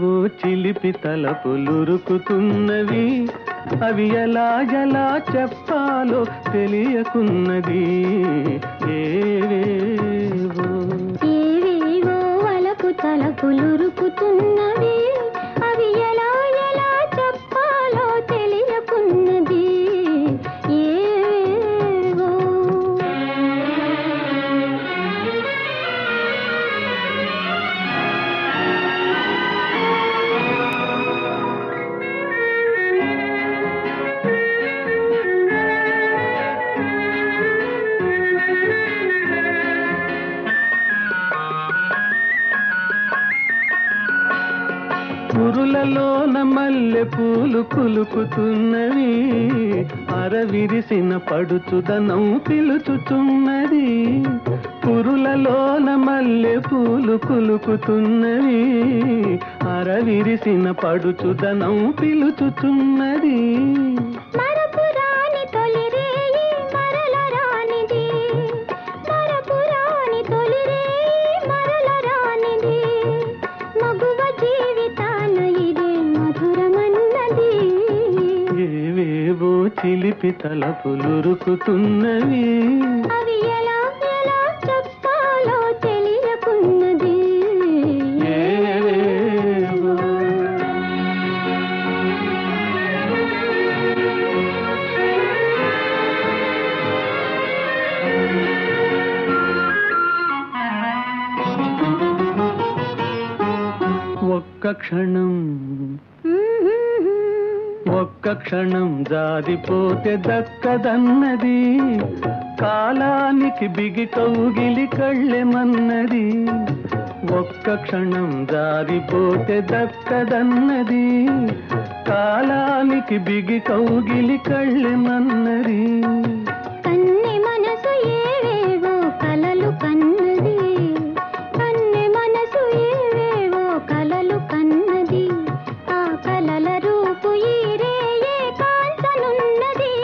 ఏవేవో చిలిపి తలపులురుకుతున్నవి అవి ఎలా ఎలా చెప్పాలో తెలియకున్నది ఏవేవో ఏవేవో వలపు తలపులురుకుతున్నవి అవి ఎలా ఎలా చెప్పాలో తెలియకున్నది ఏవేవో పురులలోన మల్లె పూలు కులుకుతున్నవి అరవిరిసిన పడుచుదనం పిలుచుచున్నది పురులలోన మల్లె పూలు కులుకుతున్నవి అరవిరిసిన పడుచుదనం పిలుచుచున్నది మరపు రాని తొలి రేయి మరల రానిది మరపు రాని తొలి రేయి మరల రానిది మగువ జీవితాన ఇదే మధురమన్నది ఏవేవో చిలిపి తలపులురుకుతున్నవి అవి ఎలా ఎలా చెప్పాలో తెలియకున్నది ఏవేవో ఒక్క క్షణం ఒక్క క్షణం జారిపోతే దక్కదన్నది కాలానికి బిగి కౌగిలి కళ్ళెమన్నది ఒక్క క్షణం జారిపోతే దక్కదన్నది కాలానికి బిగి కౌగిలి కళ్ళెమన్నది కన్నె మనసు ఏవేవో కలలు కన్నది కన్నె మనసు ఏవేవో కలలు కన్నది ఆ కలల రూపు ఈ రేయే కాంచనున్నది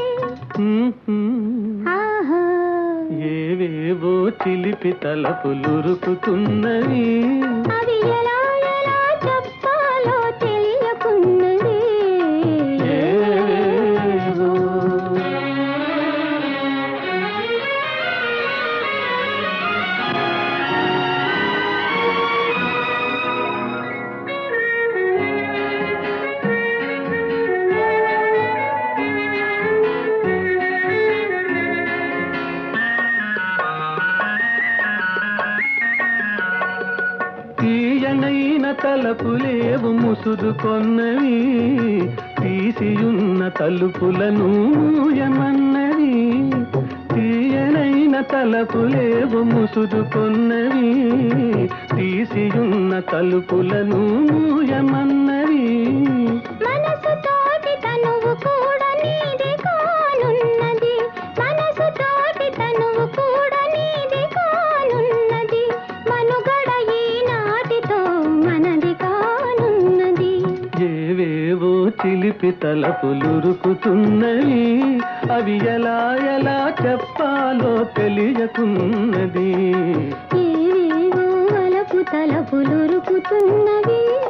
ఆహా ఏవేవో చిలిపి తలపులురుకుతున్నవి అవి ఎలా ఎలా చెప్పాలో తెలియకున్నది ఏవేవో తీయనైన తలపులేవు ముసురుకొన్నవి తీసియున్న తలుపులను మూయమన్నవి తీయనైన తలపులేవు ముసురుకొన్నవి తీసియున్న తలుపులను మూయమన్నవి మనసు తోటి తనువు కూడా నీది కానున్నది మనసు తోటి తనువు కూడా నీది కానున్నది మనుగడ ఈనాటితో మనది కానున్నది ఏవేవో చిలిపి తలపులురుకుతున్నవి అవి ఎలా ఎలా చెప్పాలో తెలియకున్నది ఏవేవో వలపు తలపులురుకుతున్నవి